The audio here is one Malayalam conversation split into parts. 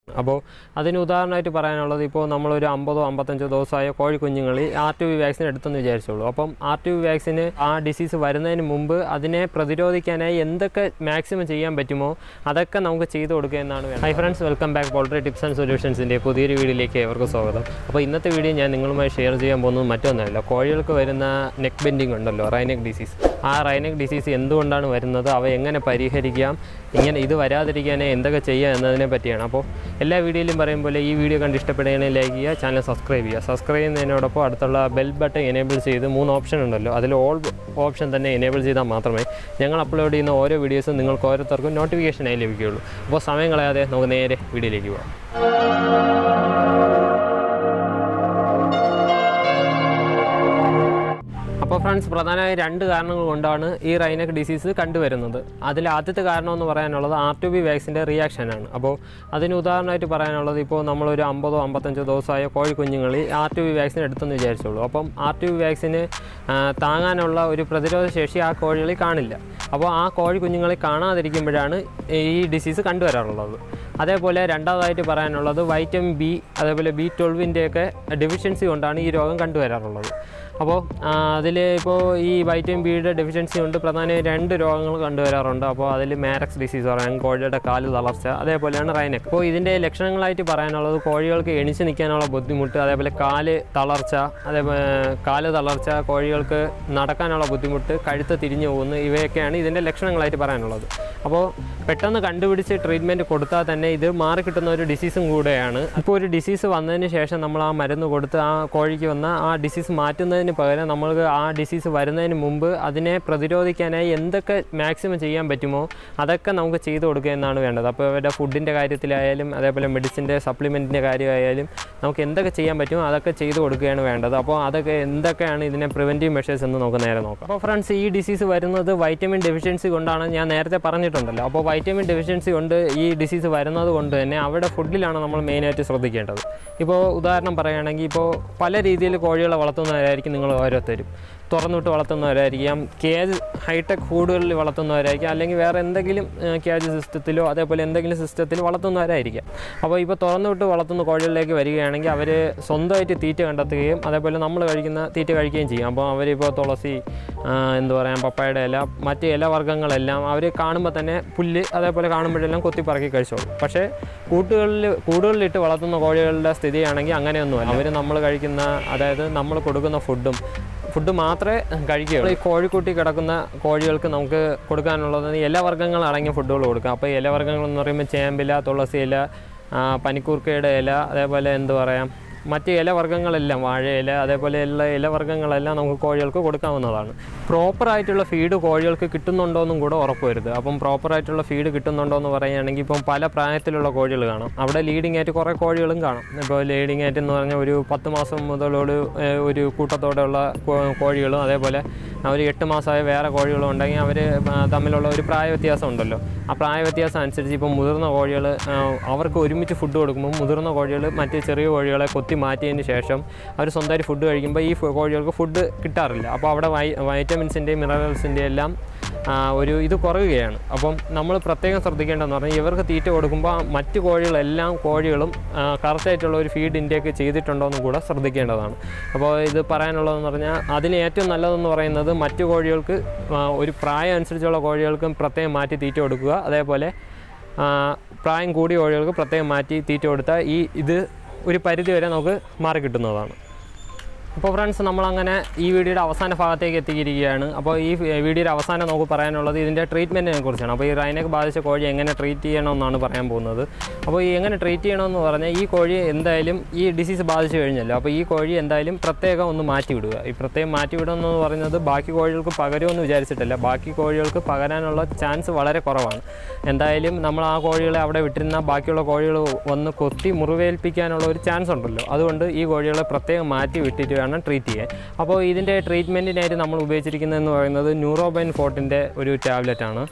അപ്പോൾ അതിന് ഉദാഹരണമായിട്ട് പറയാനുള്ളത് ഇപ്പോൾ നമ്മളൊരു അമ്പതോ അമ്പത്തഞ്ചോ ദിവസമായ കോഴി കുഞ്ഞുങ്ങൾ ആർ ടി വി വാക്സിൻ എടുത്തെന്ന് വിചാരിച്ചോളൂ അപ്പം ആർ ടി വി വാക്സിന് ആ ഡിസീസ് വരുന്നതിന് മുമ്പ് അതിനെ പ്രതിരോധിക്കാനായി എന്തൊക്കെ മാക്സിമം ചെയ്യാൻ പറ്റുമോ അതൊക്കെ നമുക്ക് ചെയ്തു കൊടുക്കുക എന്നാണ് വേണ്ടത്. Hi friends welcome back poultry tips and സൊല്യൂഷൻസിൻ്റെ പുതിയൊരു വീഡിയോയിലേക്ക് ഏവർക്ക് സ്വാഗതം അപ്പോൾ ഇന്നത്തെ വീഡിയോ ഞാൻ നിങ്ങളുമായി ഷെയർ ചെയ്യാൻ പോകുന്നത് മറ്റൊന്നുമല്ല കോഴികൾക്ക് വരുന്ന നെക്ക് ബെൻഡിങ് ഉണ്ടല്ലോ റൈനെക് ഡിസീസ് ആ റൈനെക് ഡിസീസ് എന്തുകൊണ്ടാണ് വരുന്നത് അവ എങ്ങനെ പരിഹരിക്കാം ഇങ്ങനെ ഇത് വരാതിരിക്കാൻ എന്തൊക്കെ ചെയ്യാം എന്നതിനെ പറ്റിയാണ് അപ്പോൾ എല്ലാ വീഡിയോയിലും പറയും പോലെ ഈ വീഡിയോ കണ്ട് ഇഷ്ടപ്പെടുകയാണെങ്കിൽ ലൈക്ക് ചെയ്യുക ചാനൽ സബ്സ്ക്രൈബ് ചെയ്യുക സബ്സ്ക്രൈബ് ചെയ്യുന്നതിനോടൊപ്പം അടുത്തുള്ള ബെൽ ബട്ടൺ എനേബിൾ ചെയ്ത് മൂന്ന് ഓപ്ഷൻ ഉണ്ടല്ലോ അതിൽ ഓൾ ഓപ്ഷൻ തന്നെ എനേബിൾ ചെയ്താൽ മാത്രമേ ഞങ്ങൾ അപ്ലോഡ് ചെയ്യുന്ന ഓരോ വീഡിയോസും നിങ്ങൾക്ക് ഓരോരുത്തർക്കും നോട്ടിഫിക്കേഷനായി ലഭിക്കുകയുള്ളൂ അപ്പോൾ സമയം കളയാതെ നമുക്ക് നേരെ വീഡിയോയിലേക്ക് പോകാം അപ്പോൾ ഫ്രണ്ട്സ് പ്രധാനമായും രണ്ട് കാരണങ്ങൾ കൊണ്ടാണ് ഈ റൈനക് ഡിസീസ് കണ്ടുവരുന്നത് അതിൽ ആദ്യത്തെ കാരണം എന്ന് പറയാനുള്ളത് ആർ ടു ബി വാക്സിൻ്റെ റിയാക്ഷനാണ് അപ്പോൾ അതിന് ഉദാഹരണമായിട്ട് പറയാനുള്ളത് ഇപ്പോൾ നമ്മളൊരു അമ്പതോ അമ്പത്തഞ്ചോ ദിവസമായ കോഴി കുഞ്ഞുങ്ങൾ ആർ ടു ബി വാക്സിൻ എടുത്തെന്ന് വിചാരിച്ചോളൂ അപ്പം ആർ ടു ബി വാക്സിന് താങ്ങാനുള്ള ഒരു പ്രതിരോധ ശേഷി ആ കോഴികളിൽ കാണില്ല അപ്പോൾ ആ കോഴി കുഞ്ഞുങ്ങളെ കാണാതിരിക്കുമ്പോഴാണ് ഈ ഡിസീസ് കണ്ടുവരാറുള്ളത് അതേപോലെ രണ്ടാമതായിട്ട് പറയാനുള്ളത് വൈറ്റമിൻ ബി അതേപോലെ ബി ട്വൽവിൻ്റെയൊക്കെ ഡെഫിഷ്യൻസി കൊണ്ടാണ് ഈ രോഗം കണ്ടുവരാറുള്ളത് അപ്പോൾ അതിൽ ഇപ്പോൾ ഈ വൈറ്റമിൻ ബിയുടെ ഡെഫിഷ്യൻസി കൊണ്ട് പ്രധാനമായും രണ്ട് രോഗങ്ങൾ കണ്ടുവരാറുണ്ട് അപ്പോൾ അതിൽ മാരക്സ് ഡിസീസ് പറയാം കോഴിയുടെ കാല് തളർച്ച അതേപോലെയാണ് റൈനക്ക് അപ്പോൾ ഇതിൻ്റെ ലക്ഷണങ്ങളായിട്ട് പറയാനുള്ളത് കോഴികൾക്ക് എണിച്ച് നിൽക്കാനുള്ള ബുദ്ധിമുട്ട് അതേപോലെ കാല് തളർച്ച അതേപോലെ കാല് തളർച്ച കോഴികൾക്ക് നടക്കാനുള്ള ബുദ്ധിമുട്ട് കഴുത്ത് തിരിഞ്ഞു പോകുന്നു ഇവയൊക്കെയാണ് ഇതിൻ്റെ ലക്ഷണങ്ങളായിട്ട് പറയാനുള്ളത് അപ്പോൾ പെട്ടെന്ന് കണ്ടുപിടിച്ച് ട്രീറ്റ്മെൻറ്റ് കൊടുത്താൽ തന്നെ ഇത് മാറിക്കിട്ടുന്ന ഒരു ഡിസീസും കൂടെയാണ് ഇപ്പോൾ ഒരു ഡിസീസ് വന്നതിന് ശേഷം നമ്മൾ ആ മരുന്ന് കൊടുത്ത് ആ കോഴിക്ക് വന്ന ആ ഡിസീസ് മാറ്റുന്നതിന് പകരം നമ്മൾക്ക് ആ ഡിസീസ് വരുന്നതിന് മുമ്പ് അതിനെ പ്രതിരോധിക്കാനായി എന്തൊക്കെ മാക്സിമം ചെയ്യാൻ പറ്റുമോ അതൊക്കെ നമുക്ക് ചെയ്തു കൊടുക്കുക എന്നാണ് വേണ്ടത് അപ്പോൾ അവരുടെ ഫുഡിൻ്റെ കാര്യത്തിലായാലും അതേപോലെ മെഡിസിൻ്റെ സപ്ലിമെൻറ്റിൻ്റെ കാര്യമായാലും നമുക്ക് എന്തൊക്കെ ചെയ്യാൻ പറ്റുമോ അതൊക്കെ ചെയ്തു കൊടുക്കുകയാണ് വേണ്ടത് അപ്പോൾ അതൊക്കെ എന്തൊക്കെയാണ് ഇതിനെ പ്രിവെൻറ്റീവ് മെഷേഴ്സ് എന്ന് നമുക്ക് നേരെ നോക്കാം അപ്പോൾ ഫ്രണ്ട്സ് ഈ ഡിസീസ് വരുന്നത് വൈറ്റമിൻ ഡെഫിഷ്യൻസി കൊണ്ടാണ് ഞാൻ നേരത്തെ പറഞ്ഞിട്ടുണ്ടല്ലോ അപ്പോൾ വൈറ്റമിൻ ഡെഫിഷ്യൻസി കൊണ്ട് ഈ ഡിസീസ് വരുന്നത് കൊണ്ട് തന്നെ അവരുടെ ഫുഡിലാണ് നമ്മൾ മെയിനായിട്ട് ശ്രദ്ധിക്കേണ്ടത് ഇപ്പോൾ ഉദാഹരണം പറയുകയാണെങ്കിൽ ഇപ്പോൾ പല രീതിയിൽ കോഴികളെ വളർത്തുന്നവരായിരിക്കും നിങ്ങൾ ഓരോരുത്തരും തുറന്നിട്ട് വളർത്തുന്നവരായിരിക്കാം കേജ് ഹൈടെക് ഫുഡുകളിൽ വളർത്തുന്നവരായിരിക്കും അല്ലെങ്കിൽ വേറെ എന്തെങ്കിലും കേജ് സിസ്റ്റത്തിലോ അതേപോലെ എന്തെങ്കിലും സിസ്റ്റത്തിൽ വളർത്തുന്നവരായിരിക്കും അപ്പോൾ ഇപ്പോൾ തുറന്നുവിട്ട് വളർത്തുന്ന കോഴികളിലേക്ക് വരികയാണെങ്കിൽ അവർ സ്വന്തമായിട്ട് തീറ്റ കണ്ടെത്തുകയും അതേപോലെ നമ്മൾ കഴിക്കുന്ന തീറ്റ കഴിക്കുകയും ചെയ്യും അപ്പോൾ അവരിപ്പോൾ തുളസി എന്ത് പറയാം പപ്പായുടെ ഇല മറ്റ് ഇലവർഗ്ഗങ്ങളെല്ലാം അവർ കാണുമ്പോൾ തന്നെ പുല്ല് അതേപോലെ കാണുമ്പോഴെല്ലാം കൊത്തി പറക്കി കഴിച്ചോളും പക്ഷേ കൂട്ടുകളിൽ കൂടുകളിലിട്ട് വളർത്തുന്ന കോഴികളുടെ സ്ഥിതിയാണെങ്കിൽ അങ്ങനെയൊന്നുമല്ല അവർ നമ്മൾ കഴിക്കുന്ന അതായത് നമ്മൾ കൊടുക്കുന്ന ഫുഡും ഫുഡ് മാത്രമേ കഴിക്കുകയുള്ളൂ ഈ കോഴിക്കുട്ടി കിടക്കുന്ന കോഴികൾക്ക് നമുക്ക് കൊടുക്കാനുള്ളത് ഇലവർഗ്ഗങ്ങൾ അടങ്ങിയ ഫുഡുകൾ കൊടുക്കാം അപ്പോൾ ഇലവർഗ്ഗങ്ങൾ എന്ന് പറയുമ്പോൾ ചേമ്പില തുളസി ഇല പനിക്കൂർക്കയുടെ ഇല അതേപോലെ എന്ത് പറയാം മറ്റ് ഇലവർഗ്ഗങ്ങളെല്ലാം വാഴയില അതേപോലെ എല്ലാ ഇലവർഗ്ഗങ്ങളെല്ലാം നമുക്ക് കോഴികൾക്ക് കൊടുക്കാവുന്നതാണ് പ്രോപ്പറായിട്ടുള്ള ഫീഡ് കോഴികൾക്ക് കിട്ടുന്നുണ്ടോ എന്നും കൂടെ ഉറപ്പ് വരുത് അപ്പം പ്രോപ്പറായിട്ടുള്ള ഫീഡ് കിട്ടുന്നുണ്ടോ എന്ന് പറയുകയാണെങ്കിൽ ഇപ്പം പല പ്രായത്തിലുള്ള കോഴികൾ കാണാം അവിടെ ലീഡിംഗ് ആയിട്ട് കുറേ കോഴികളും കാണും ഇപ്പോൾ ലീഡിംഗ് ആയിട്ട് എന്ന് പറഞ്ഞാൽ ഒരു പത്ത് മാസം മുതലോട് ഒരു കൂട്ടത്തോടെയുള്ള കോഴികളും അതേപോലെ ഒരു എട്ട് മാസമായ വേറെ കോഴികളും ഉണ്ടെങ്കിൽ അവർ തമ്മിലുള്ള ഒരു പ്രായ വ്യത്യാസം ഉണ്ടല്ലോ ആ പ്രായ വ്യത്യാസം അനുസരിച്ച് ഇപ്പം മുതിർന്ന കോഴികൾ അവർക്ക് ഒരുമിച്ച് ഫുഡ് കൊടുക്കുമ്പോൾ മുതിർന്ന കോഴികൾ മറ്റ് ചെറിയ കോഴികളെ കൊത്തി മാറ്റിയതിന് ശേഷം അവർ സ്വന്തമായിട്ട് ഫുഡ് കഴിക്കുമ്പോൾ ഈ കോഴികൾക്ക് ഫുഡ് കിട്ടാറില്ല അപ്പോൾ അവിടെ വൈ വൈറ്റമിൻസിൻ്റെയും മിനറൽസിൻ്റെയും എല്ലാം ഒരു ഇത് കുറയുകയാണ് അപ്പം നമ്മൾ പ്രത്യേകം ശ്രദ്ധിക്കേണ്ടതെന്ന് പറഞ്ഞാൽ ഇവർക്ക് തീറ്റ കൊടുക്കുമ്പോൾ മറ്റ് കോഴികളെല്ലാം കോഴികളും കറക്റ്റായിട്ടുള്ള ഒരു ഫീഡ് ഇൻടേക്ക് ചെയ്തിട്ടുണ്ടോ എന്നും കൂടെ ശ്രദ്ധിക്കേണ്ടതാണ് അപ്പോൾ ഇത് പറയാനുള്ളതെന്ന് പറഞ്ഞാൽ അതിന് ഏറ്റവും നല്ലതെന്ന് പറയുന്നത് മറ്റു കോഴികൾക്ക് ഒരു പ്രായം അനുസരിച്ചുള്ള കോഴികൾക്കും പ്രത്യേകം മാറ്റി തീറ്റ കൊടുക്കുക അതേപോലെ പ്രായം കൂടിയ കോഴികൾക്ക് പ്രത്യേകം മാറ്റി തീറ്റ കൊടുത്താൽ ഈ ഇത് ഒരു പരിധി വരെ നമുക്ക് മാറി കിട്ടുന്നതാണ് അപ്പോൾ ഫ്രണ്ട്സ് നമ്മളങ്ങനെ ഈ വീഡിയോയുടെ അവസാന ഭാഗത്തേക്ക് എത്തിയിരിക്കുകയാണ് അപ്പോൾ ഈ വീഡിയോയുടെ അവസാനം നമുക്ക് പറയാനുള്ളത് ഇതിൻ്റെ ട്രീറ്റ്മെൻറ്റിനെ കുറിച്ചാണ് അപ്പോൾ ഈ റൈനക്ക് ബാധിച്ച കോഴി എങ്ങനെ ട്രീറ്റ് ചെയ്യണമെന്നാണ് പറയാൻ പോകുന്നത് അപ്പോൾ ഈ എങ്ങനെ ട്രീറ്റ് ചെയ്യണമെന്ന് പറഞ്ഞാൽ ഈ കോഴി എന്തായാലും ഈ ഡിസീസ് ബാധിച്ചു കഴിഞ്ഞല്ലോ അപ്പോൾ ഈ കോഴി എന്തായാലും പ്രത്യേകം ഒന്ന് മാറ്റി വിടുക ഈ പ്രത്യേകം മാറ്റി വിടുമെന്ന് പറയുന്നത് ബാക്കി കോഴികൾക്ക് പകരുമെന്ന് വിചാരിച്ചിട്ടല്ല ബാക്കി കോഴികൾക്ക് പകരാനുള്ള ചാൻസ് വളരെ കുറവാണ് എന്തായാലും നമ്മൾ ആ കോഴികളെ അവിടെ വിട്ടിരുന്ന ബാക്കിയുള്ള കോഴികൾ വന്ന് കൊത്തി മുറിവേൽപ്പിക്കാനുള്ള ഒരു ചാൻസ് ഉണ്ടല്ലോ അതുകൊണ്ട് ഈ കോഴികളെ പ്രത്യേകം മാറ്റി വിട്ടിട്ട് വേണം ട്രീറ്റ് ചെയ്യാൻ അപ്പോൾ ഇതിൻ്റെ ട്രീറ്റ്മെൻറ്റിനായിട്ട് നമ്മൾ ഉപയോഗിച്ചിരിക്കുന്നതെന്ന് പറയുന്നത് ന്യൂറോബൈൻ ഫോർട്ടിൻ്റെ ഒരു ടാബ്ലറ്റാണ്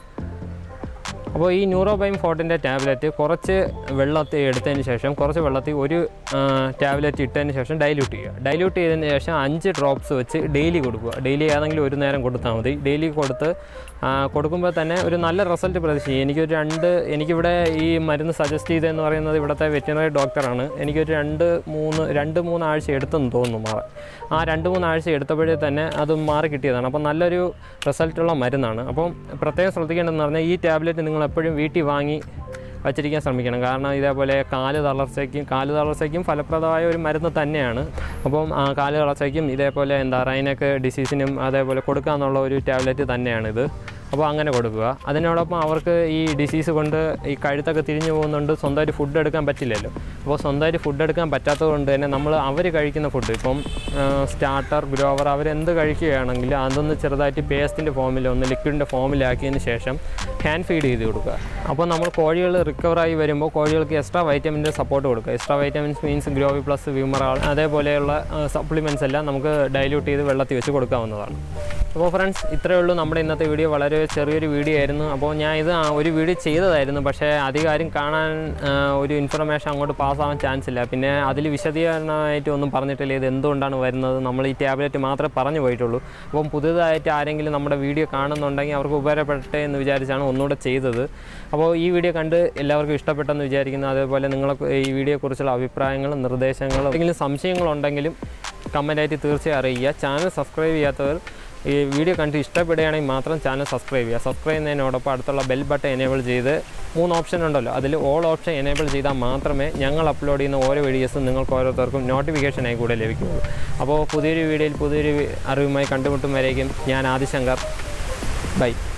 അപ്പോൾ ഈ ന്യൂറോബൈം ഫോർട്ടിൻ്റെ ടാബ്ലറ്റ് കുറച്ച് വെള്ളത്തിൽ എടുത്തതിന് ശേഷം കുറച്ച് വെള്ളത്തിൽ ഒരു ടാബ്ലറ്റ് ഇട്ടതിന് ശേഷം ഡൈല്യൂട്ട് ചെയ്യുക ഡൈല്യൂട്ട് ചെയ്തതിന് ശേഷം അഞ്ച് ഡ്രോപ്സ് വെച്ച് ഡെയിലി കൊടുക്കുക ഡെയിലി ഏതെങ്കിലും ഒരു നേരം കൊടുത്താൽ മതി ഡെയിലി കൊടുത്ത് ആ, കൊടുക്കുമ്പോൾ തന്നെ ഒരു നല്ല റിസൾട്ട് പ്രതീക്ഷിക്കും എനിക്കൊരു രണ്ട് എനിക്കിവിടെ ഈ മരുന്ന് സജസ്റ്റ് ചെയ്തതെന്ന് പറയുന്നത് ഇവിടുത്തെ വെറ്റിനറി ഡോക്ടറാണ് എനിക്കൊരു രണ്ട് മൂന്ന് രണ്ട് മൂന്ന് ആഴ്ച എടുത്തെന്ന് തോന്നുന്നു മാറാൻ ആ രണ്ട് മൂന്ന് ആഴ്ച എടുത്തപ്പോഴേ തന്നെ അത് മാറി കിട്ടിയതാണ് അപ്പോൾ നല്ലൊരു റിസൾട്ടുള്ള മരുന്നാണ് അപ്പം പ്രത്യേകം ശ്രദ്ധിക്കേണ്ടതെന്ന് പറഞ്ഞാൽ ഈ ടാബ്ലറ്റ് നിങ്ങൾ എപ്പോഴും വീട്ടിൽ വാങ്ങി വച്ചിരിക്കാൻ ശ്രമിക്കണം കാരണം ഇതേപോലെ കാല് തളർച്ചയ്ക്കും കാല് തളർച്ചയ്ക്കും ഫലപ്രദമായ ഒരു മരുന്ന് തന്നെയാണ് അപ്പം ആ കാല് തളർച്ചയ്ക്കും ഇതേപോലെ എന്താ റൈനക്ക് ഡിസീസിനും അതേപോലെ കൊടുക്കാന്നുള്ള ഒരു ടാബ്ലറ്റ് തന്നെയാണിത് അപ്പോൾ അങ്ങനെ കൊടുക്കുക അതിനോടൊപ്പം അവർക്ക് ഈ ഡിസീസ് കൊണ്ട് ഈ കഴുത്തൊക്കെ തിരിഞ്ഞു പോകുന്നുണ്ട് സ്വന്തമായിട്ട് ഫുഡ് എടുക്കാൻ പറ്റില്ലല്ലോ അപ്പോൾ സ്വന്തമായിട്ട് ഫുഡ് എടുക്കാൻ പറ്റാത്തത് കൊണ്ട് തന്നെ നമ്മൾ അവർ കഴിക്കുന്ന ഫുഡ് ഇപ്പം സ്റ്റാർട്ടർ ഗ്രോവർ അവരെന്ത് കഴിക്കുകയാണെങ്കിൽ അതൊന്ന് ചെറുതായിട്ട് പേസ്റ്റിൻ്റെ ഫോമിൽ ഒന്ന് ലിക്വിഡിൻ്റെ ഫോമിലാക്കിയതിന് ശേഷം ഹാൻഡ് ഫീഡ് ചെയ്ത് കൊടുക്കുക അപ്പോൾ നമ്മൾ കോഴികൾ റിക്കവറായി വരുമ്പോൾ കോഴികൾക്ക് എക്സ്ട്രാ വൈറ്റമിൻ്റെ സപ്പോർട്ട് കൊടുക്കുക extra vitamins means Grovi plus വ്യൂമറാൾ അതേപോലെയുള്ള സപ്ലിമെൻറ്റ്സ് എല്ലാം നമുക്ക് ഡൈല്യൂട്ട് ചെയ്ത് വെള്ളത്തിൽ വെച്ച് കൊടുക്കാവുന്നതാണ് അപ്പോൾ ഫ്രണ്ട്സ് ഇത്രയേ ഉള്ളൂ നമ്മുടെ ഇന്നത്തെ വീഡിയോ വളരെ ചെറിയൊരു വീഡിയോ ആയിരുന്നു അപ്പോൾ ഞാൻ ഇത് ആ ഒരു വീഡിയോ ചെയ്തതായിരുന്നു പക്ഷേ അധികാരം കാണാൻ ആ, ഒരു ഇൻഫർമേഷൻ അങ്ങോട്ട് പാസ്സാവാൻ ചാൻസ് ഇല്ല പിന്നെ അതിൽ വിശദീകരണമായിട്ട് ഒന്നും പറഞ്ഞിട്ടില്ല ഇത് എന്തുകൊണ്ടാണ് വരുന്നത് നമ്മൾ ഈ ടാബ്ലറ്റ് മാത്രമേ പറഞ്ഞു പോയിട്ടുള്ളൂ അപ്പം പുതുതായിട്ട് ആരെങ്കിലും നമ്മുടെ വീഡിയോ കാണുന്നുണ്ടെങ്കിൽ അവർക്ക് ഉപകാരപ്പെടട്ടെ എന്ന് വിചാരിച്ചാണ് ഒന്നുകൂടെ ചെയ്തത് അപ്പോൾ ഈ വീഡിയോ കണ്ട് എല്ലാവർക്കും ഇഷ്ടപ്പെട്ടെന്ന് വിചാരിക്കുന്നു അതേപോലെ നിങ്ങളെ ഈ വീഡിയോയെക്കുറിച്ചുള്ള അഭിപ്രായങ്ങളും നിർദ്ദേശങ്ങളും എന്തെങ്കിലും സംശയങ്ങളുണ്ടെങ്കിലും കമൻറ്റായിട്ട് തീർച്ചയായും അറിയിക്കുക ചാനൽ സബ്സ്ക്രൈബ് ചെയ്യാത്തവർ ഈ വീഡിയോ കണ്ട് ഇഷ്ടപ്പെടുകയാണെങ്കിൽ മാത്രം ചാനൽ സബ്സ്ക്രൈബ് ചെയ്യുക സബ്സ്ക്രൈബ് ചെയ്യുന്നതിനോടൊപ്പം അടുത്തുള്ള ബെൽ ബട്ടൺ എനേബിൾ ചെയ്ത് മൂന്ന് ഓപ്ഷൻ ഉണ്ടല്ലോ അതിൽ ഓൾ ഓപ്ഷൻ എനേബിൾ ചെയ്താൽ മാത്രമേ ഞങ്ങൾ അപ്ലോഡ് ചെയ്യുന്ന ഓരോ വീഡിയോസും നിങ്ങൾക്ക് ഓരോരുത്തർക്കും നോട്ടിഫിക്കേഷനായി കൂടെ ലഭിക്കുകയുള്ളൂ അപ്പോൾ പുതിയൊരു വീഡിയോയിൽ പുതിയൊരു അറിവുമായി കണ്ടുമുട്ടും വരേക്കും ഞാൻ ആദിശങ്കർ ബൈ